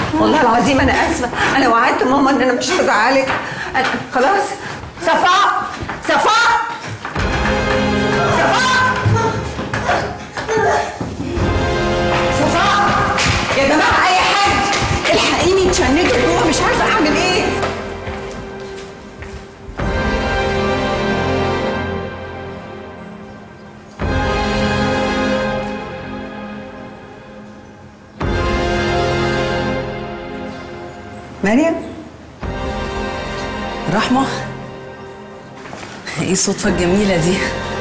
والله العظيم انا اسفه انا وعدت ماما ان انا مش هزعلك أنا خلاص صفاء صفاء صفاء صفاء يا جماعه اي حد الحقيني اتشنجت جوه مش عارفه اعمل ايه مريم رحمة ايه الصدفة الجميلة دي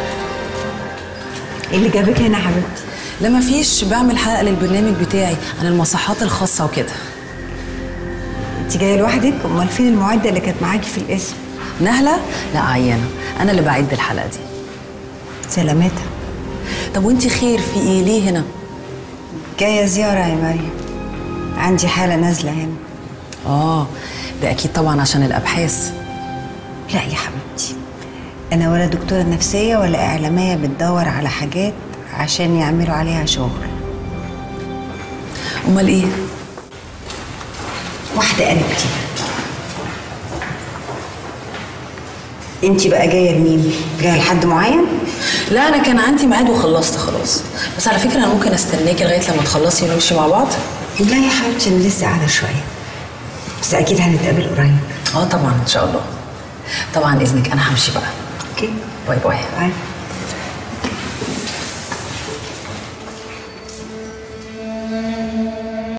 ايه اللي جابك هنا يا حبيبتي لا مفيش بعمل حلقة للبرنامج بتاعي عن المصحات الخاصة وكده انت جايه لوحدك امال فين المعده اللي كانت معاكي في الاسم نهلة لا عيانة انا اللي بعد الحلقة دي سلامتها طب وانتي خير في ايه ليه هنا جايه زياره يا مريم عندي حاله نازله هنا اه ده اكيد طبعا عشان الابحاث لا يا حبيبتي انا ولا دكتوره نفسيه ولا اعلاميه بتدور على حاجات عشان يعملوا عليها شغل امال ايه واحده قريبتي انت بقى جايه لمين جايه لحد معين لا انا كان عندي ميعاد وخلصت خلاص بس على فكرة انا ممكن استناكي لغاية لما تخلصي ونمشي مع بعض لا يا حبيبتي انا لسه قاعده شويه بس اكيد هنتقابل قريب اه طبعا ان شاء الله طبعا اذنك انا همشي بقى اوكي باي باي باي